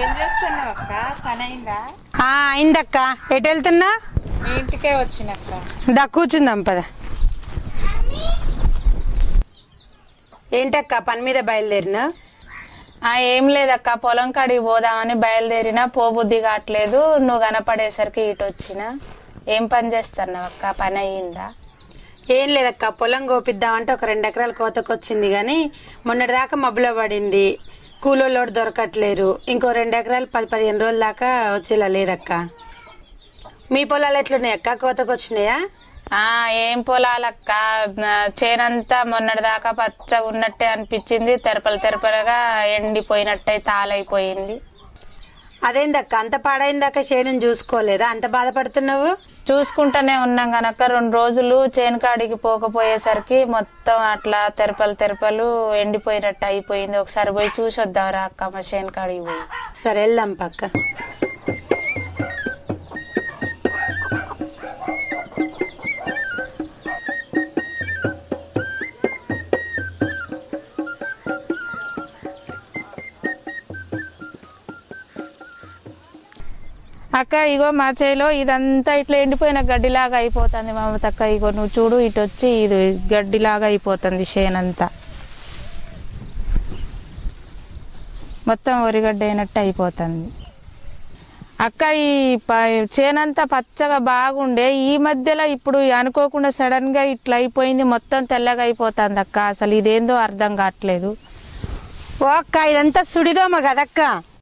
ఏం చేస్తున్నావు అక్క పని అయిందా ఆ, అయిందక్క ఎటు వెళ్తున్నా మీ ఇంటికే వచ్చినక్క దా కూర్చుందాం పద ఏంటక్క పని మీద బయలుదేరినా ఆ ఏం లేదక్క పొలం కాడికి పోదామని బయలుదేరినా పోబుద్ధి కావట్లేదు నువ్వు కనపడేసరికి ఇటు వచ్చిన ఏం పని చేస్తున్నావు అక్క పని అయ్యిందా ఏం లేదక్క పొలం కోపిద్దామంటే ఒక రెండు ఎకరాల కోతకు వచ్చింది కానీ మొన్నటిదాకా మబ్బులో పడింది కూలోళ్ళు దొరకట్లేరు ఇంకో రెండు ఎకరాలు పది పదిహేను రోజుల దాకా వచ్చేలా లేదక్క మీ పొలాలు ఎట్లున్నాయి అక్క కోతకు వచ్చినాయా ఆ ఏం పొలాలక్క నా చేనంతా మొన్నటిదాకా పచ్చగా ఉన్నట్టే అనిపించింది తెరపలు తెరపలుగా ఎండిపోయినట్టే తాలైపోయింది అదేందక్క అంత పాడైందాక చేనుని చూసుకోలేదా అంత బాధపడుతున్నావు చూసుకుంటూనే ఉన్నాం కనుక రెండు రోజులు చేను కాడికి పోకపోయేసరికి మొత్తం అట్లా తెరపలు తెరపలు ఎండిపోయినట్టు అయిపోయింది ఒకసారి పోయి చూసి వద్దాం రా అక్క మా చేను కాడికి పోయి సరే వెళ్దాం పక్క అక్క ఇగో మా చేలో ఇదంతా ఇట్లా ఎండిపోయిన గడ్డిలాగా అయిపోతుంది మమతక్క ఇగో నువ్వు చూడు ఇటు వచ్చి ఇది గడ్డిలాగా అయిపోతుంది చేనంతా మొత్తం వరిగడ్డ అయినట్టు అయిపోతుంది అక్క ఈ ప- చేనంతా పచ్చగా బాగుండే ఈ మధ్యలో ఇప్పుడు అనుకోకుండా సడన్ గా ఇట్లా అయిపోయింది మొత్తం తెల్లగా అయిపోతుంది అక్క అసలు ఇదేందో అర్థం కావట్లేదు ఓ అక్క ఇదంతా సుడిదోమ కదక్క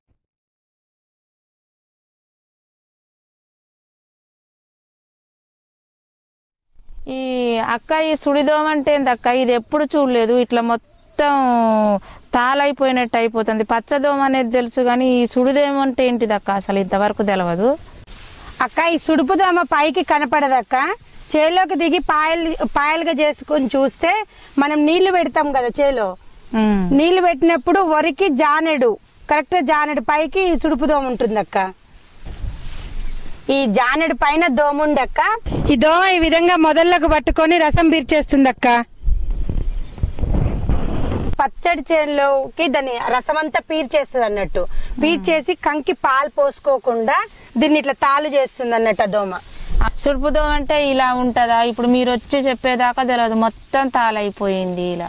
ఈ అక్క ఈ సుడిదోమ అంటే ఏంది అక్క ఇది ఎప్పుడు చూడలేదు ఇట్లా మొత్తం తాలైపోయినట్టు అయిపోతుంది పచ్చదోమ అనేది తెలుసు కానీ ఈ సుడిదోమ అంటే ఏంటిది అక్క అసలు ఇంతవరకు తెలియదు అక్క ఈ సుడుపుదోమ పైకి కనపడదక్క చేలోకి దిగి పాయలు పాయలుగా చేసుకొని చూస్తే మనం నీళ్లు పెడతాం కదా చేలో ఉమ్. నీళ్లు పెట్టినప్పుడు వరికి జానెడు కరెక్ట్ జానెడు పైకి ఈ సుడుపు దోమ ఉంటుందక్క ఈ జానెడు పైన దోమ ఉండక్క ఈ దోమ ఈ విధంగా మొదళ్ళకు పట్టుకొని రసం పీర్చేస్తుందక్క పచ్చడి చేనులోకి దాని రసం అంతా పీర్చేస్తుంది అన్నట్టు పీర్చేసి కంకి పాలు పోసుకోకుండా దీన్ని ఇట్లా తాలు చేస్తుంది అన్నట్టు ఆ దోమ సుడుపు దోమ అంటే ఇలా ఉంటుందా ఇప్పుడు మీరు వచ్చి చెప్పేదాకా తెలియదు మొత్తం తాలైపోయింది ఇలా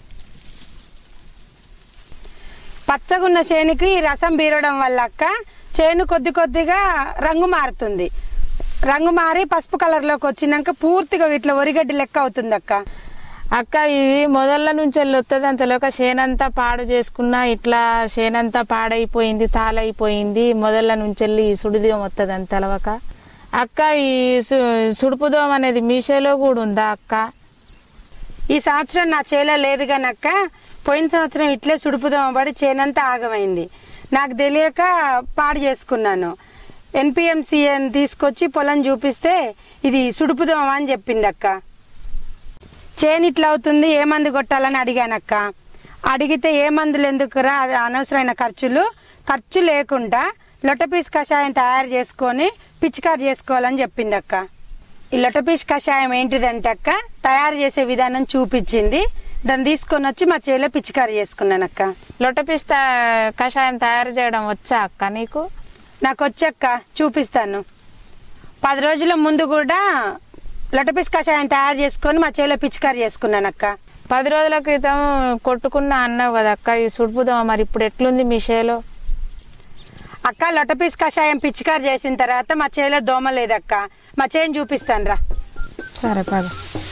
పచ్చగున్న చేనుకి ఈ రసం బీరడం వల్ల అక్క చేను కొద్ది కొద్దిగా రంగు మారుతుంది రంగు మారి పసుపు కలర్లోకి వచ్చినాక పూర్తిగా ఇట్లా ఒరిగడ్డి లెక్క అవుతుంది అక్క అక్క ఇది మొదళ్ళ నుంచి వెళ్ళి వస్తుంది అంతలోక చేనంతా పాడు చేసుకున్నా ఇట్లా చేనంతా పాడైపోయింది తాలైపోయింది మొదళ్ళ నుంచి వెళ్ళి ఈ సుడిదోమ వస్తుంది అని తెలవక అక్క ఈ సు సుడుపుదోమ అనేది మీషోలో కూడా ఉందా అక్క ఈ సంవత్సరం నా చేలో లేదు కానీ అక్క పోయిన సంవత్సరం ఇట్లే సుడుపుదోమ పడి చేనంతా ఆగమైంది నాకు తెలియక పాడు చేసుకున్నాను ఎన్పిఎంసిఎన్ తీసుకొచ్చి పొలం చూపిస్తే ఇది సుడుపుదోమ అని చెప్పింది అక్క చేను ఇట్లా అవుతుంది ఏ మందు కొట్టాలని అడిగానక్క అడిగితే ఏ మందులు ఎందుకురా అది అనవసరమైన ఖర్చులు ఖర్చు లేకుండా లొట్టపీస్ కషాయం తయారు చేసుకొని పిచికారి చేసుకోవాలని చెప్పింది అక్క ఈ లొట్టపీస్ కషాయం ఏంటిదంటే అక్క తయారు చేసే విధానం చూపించింది దాన్ని తీసుకొని వచ్చి మా చేలో పిచికారి చేసుకున్నాను అక్క లొట్టపిస్తా కషాయం తయారు చేయడం వచ్చా అక్క నీకు నాకు వచ్చక్క చూపిస్తాను పది రోజుల ముందు కూడా లొట్టపీస్ కషాయం తయారు చేసుకొని మా చేలో పిచికారి చేసుకున్నాను అక్క పది రోజుల క్రితం కొట్టుకున్న అన్నావు కదా అక్క ఈ సుడుపుదోమ మరి ఇప్పుడు ఎట్లుంది మీ షేలో అక్క లొట్టపీస్ కషాయం పిచికారి చేసిన తర్వాత మా చేలో దోమ లేదక్క మా చేను చూపిస్తాను రా సరే పద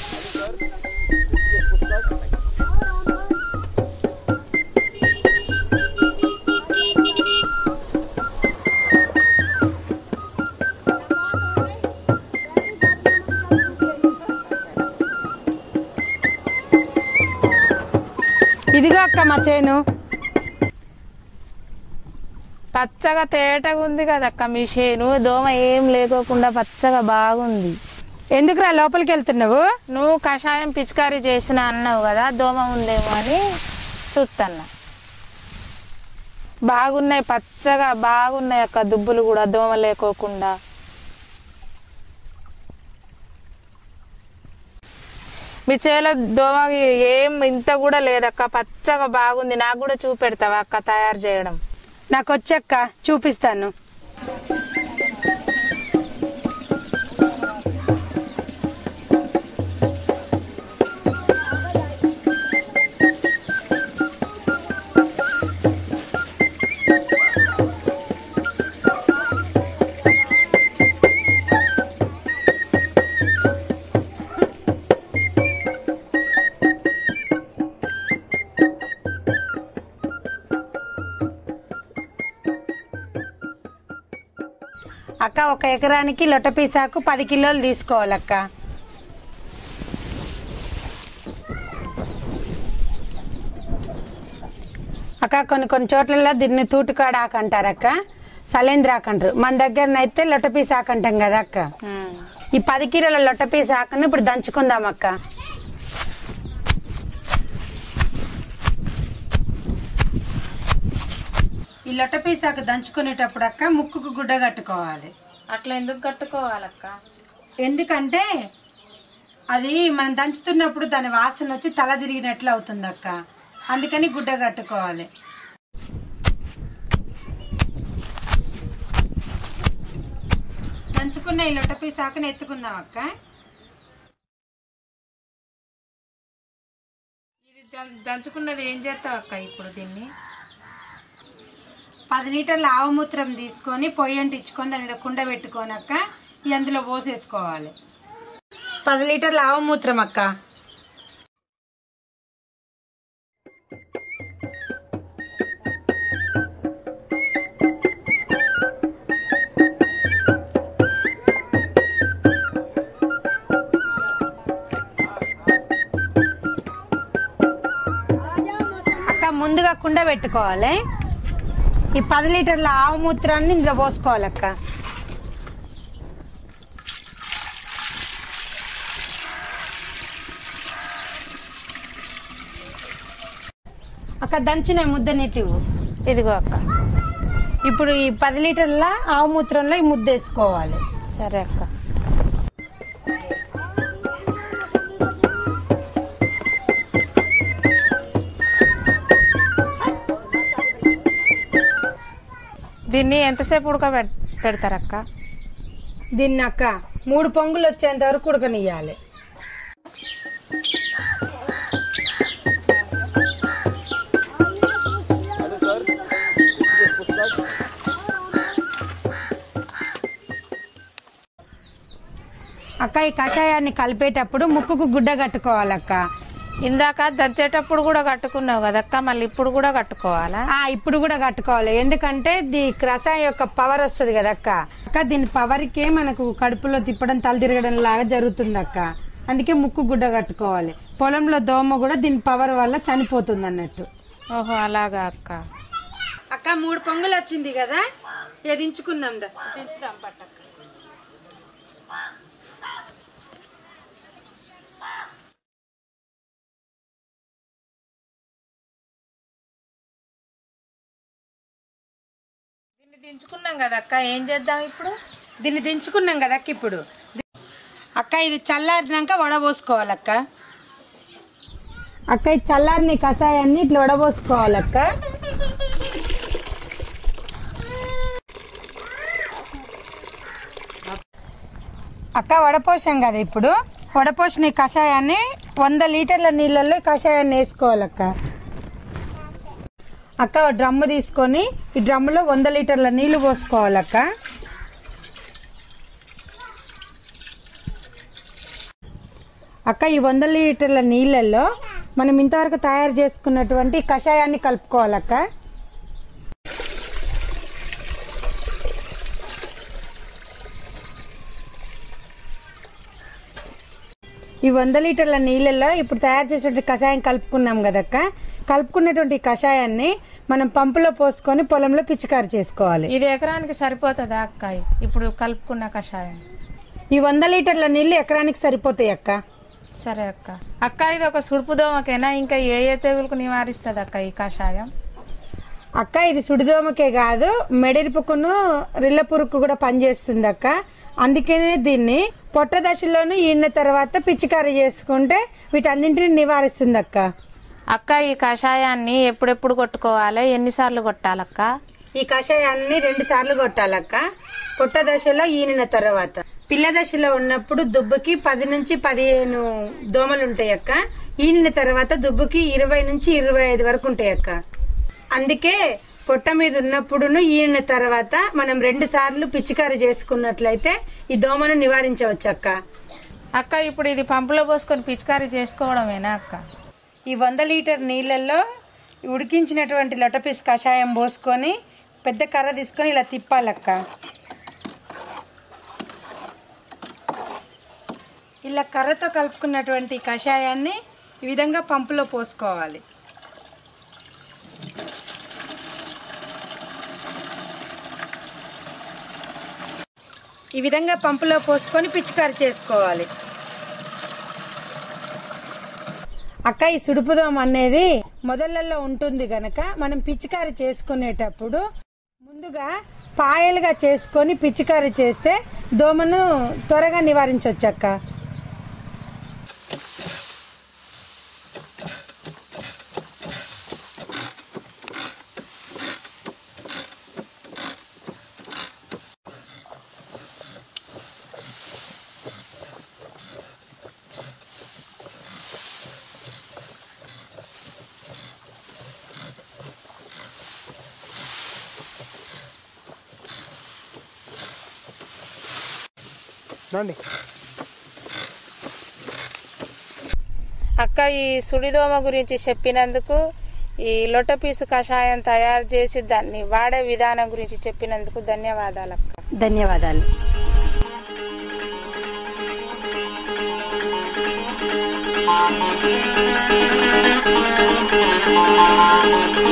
ఇదిగో అక్క మా చేను పచ్చగా తేటగా ఉంది కదక్క మీ షేను దోమ ఏం లేకోకుండా పచ్చగా బాగుంది ఎందుకురా లోపలికి వెళ్తున్నావు నువ్వు కషాయం పిచికారీ చేసిన అన్నావు కదా దోమ ఉందేమో అని చూస్తున్నా బాగున్నాయి పచ్చగా బాగున్నాయి అక్క దుబ్బులు కూడా దోమ లేకోకుండా మీ చేలో దోమ ఏం ఇంత కూడా లేదక్క పచ్చగా బాగుంది నాకు కూడా చూపెడతావా అక్క తయారు చేయడం నాకు వచ్చక్క చూపిస్తాను అక్క ఒక ఎకరానికి లొట్టపీ సాకు పది కిలోలు తీసుకోవాలక్క అక్క కొన్ని కొన్ని చోట్లలో దీన్ని తూటుకాడ ఆకు అంటారక్క సలేంద్ర ఆకు అంటారు మన దగ్గరనైతే లొట్టపీ సాకు అంటాం కదా అక్క ఈ పది కిలోల లొట్టపీ సాకును ఇప్పుడు దంచుకుందాం అక్క ఈ లొట్టపీ సాకు దంచుకునేటప్పుడు అక్క ముక్కుకు గుడ్డ కట్టుకోవాలి అట్లా ఎందుకు కట్టుకోవాలక్క ఎందుకంటే అది మనం దంచుతున్నప్పుడు దాని వాసన వచ్చి తల తిరిగినట్లు అవుతుంది అక్క అందుకని గుడ్డ కట్టుకోవాలి దంచుకున్న ఈ లొట్టపీ సాకుని ఎత్తుకుందాం అక్క ఇది జం- దంచుకున్నది ఏం చేస్తావు అక్క ఇప్పుడు దీన్ని పది లీటర్ల ఆవుమూత్రం తీసుకొని పొయ్యి అంటించుకొని దాని మీద కుండ పెట్టుకొని అక్క ఈ అందులో పోసేసుకోవాలి పది లీటర్ల ఆవుమూత్రం అక్క అక్క ముందుగా కుండ పెట్టుకోవాలి ఈ పది లీటర్ల ఆవు మూత్రాన్ని ఇందులో పోసుకోవాలి అక్క అక్క దంచిన ముద్ద నీటి ఇదిగో అక్క ఇప్పుడు ఈ పది లీటర్ల ఆవు మూత్రంలో ఈ ముద్ద వేసుకోవాలి సరే అక్క దీన్ని ఎంతసేపు ఉడక పెడతారక్క దీన్ని అక్క మూడు పొంగులు వచ్చేంత వరకు ఉడకనియ్యాలి అక్క ఈ కషాయాన్ని కలిపేటప్పుడు ముక్కుకు గుడ్డ కట్టుకోవాలక్క ఇందాక దంచేటప్పుడు కూడా కట్టుకున్నావు కదక్క మళ్ళీ ఇప్పుడు కూడా కట్టుకోవాలా ఆ ఇప్పుడు కూడా కట్టుకోవాలి ఎందుకంటే ది రసాయన యొక్క పవర్ వస్తుంది కదా అక్క అక్క దీని పవర్కే మనకు కడుపులో తిప్పడం తల తిరగడం లాగా జరుగుతుంది అక్క అందుకే ముక్కు గుడ్డ కట్టుకోవాలి పొలంలో దోమ కూడా దీని పవర్ వల్ల చనిపోతుంది అన్నట్టు ఓహో అలాగా అక్క అక్క మూడు పొంగులు వచ్చింది కదా ఎదించుకుందాం దా దీన్ని దించుకున్నాం కదక్క ఏం చేద్దాం ఇప్పుడు దీన్ని దించుకున్నాం కదా అక్క ఇప్పుడు అక్క ఇది చల్లారినాక వడబోసుకోవాలక్క అక్క ఈ చల్లారిన ఈ కషాయాన్ని ఇట్లా వడబోసుకోవాలక్క అక్క వడపోసాం కదా ఇప్పుడు వడపోసిన ఈ కషాయాన్ని వంద లీటర్ల నీళ్ళల్లో ఈ కషాయాన్ని వేసుకోవాలక్క అక్క ఒక డ్రమ్ము తీసుకొని ఈ డ్రమ్ములో వంద లీటర్ల నీళ్లు పోసుకోవాలక్క అక్క ఈ వంద లీటర్ల నీళ్ళల్లో మనం ఇంతవరకు తయారు చేసుకున్నటువంటి కషాయాన్ని కలుపుకోవాలక్క ఈ వంద లీటర్ల నీళ్ళల్లో ఇప్పుడు తయారు చేసినటువంటి కషాయం కలుపుకున్నాం కదక్క కలుపుకున్నటువంటి ఈ కషాయాన్ని మనం పంపులో పోసుకొని పొలంలో పిచికారి చేసుకోవాలి ఇది ఎకరానికి సరిపోతుందా అక్క ఇప్పుడు కలుపుకున్న కషాయం ఈ వంద లీటర్ల నీళ్లు ఎకరానికి సరిపోతాయి అక్క సరే అక్క అక్క ఇది ఒక సుడుపు దోమకేనా ఇంకా ఏ ఏ తెగులకు నివారిస్తుంది అక్క ఈ కషాయం అక్క ఇది సుడిదోమకే కాదు మెడిరిపుకును రిల్ల పురుకు కూడా పనిచేస్తుంది అక్క అందుకనే దీన్ని పొట్ట దశలోను ఈన తర్వాత పిచికారీ చేసుకుంటే వీటన్నింటిని నివారిస్తుంది అక్క అక్క ఈ కషాయాన్ని ఎప్పుడెప్పుడు కొట్టుకోవాలి ఎన్నిసార్లు కొట్టాలక్క ఈ కషాయాన్ని రెండు సార్లు కొట్టాలక్క పొట్ట దశలో ఈనిన తర్వాత పిల్ల దశలో ఉన్నప్పుడు దుబ్బుకి పది నుంచి పదిహేను దోమలు ఉంటాయి అక్క ఈనిన తర్వాత దుబ్బుకి ఇరవై నుంచి ఇరవై ఐదు వరకు ఉంటాయి అక్క అందుకే పొట్ట మీద ఉన్నప్పుడును ఈనిన తర్వాత మనం రెండు సార్లు పిచికారి చేసుకున్నట్లయితే ఈ దోమను నివారించవచ్చు అక్క అక్క ఇప్పుడు ఇది పంపులో పోసుకొని పిచికారీ చేసుకోవడమేనా అక్క ఈ వంద లీటర్ నీళ్ళల్లో ఉడికించినటువంటి లొటపీస్ కషాయం పోసుకొని పెద్ద కర్ర తీసుకొని ఇలా తిప్పాలక్క ఇలా కర్రతో కలుపుకున్నటువంటి కషాయాన్ని ఈ విధంగా పంపులో పోసుకోవాలి ఈ విధంగా పంపులో పోసుకొని పిచికారి చేసుకోవాలి అక్క ఈ సుడుపుదోమ అనేది మొదళ్ళల్లో ఉంటుంది గనక మనం పిచికారి చేసుకునేటప్పుడు ముందుగా పాయలుగా చేసుకొని పిచికారి చేస్తే దోమను త్వరగా నివారించవచ్చు అక్క రండి అక్క ఈ సుడిదోమ గురించి చెప్పినందుకు ఈ లొట్టపీసు కషాయం తయారు చేసి దాన్ని వాడే విధానం గురించి చెప్పినందుకు ధన్యవాదాలు అక్క ధన్యవాదాలు Thank you.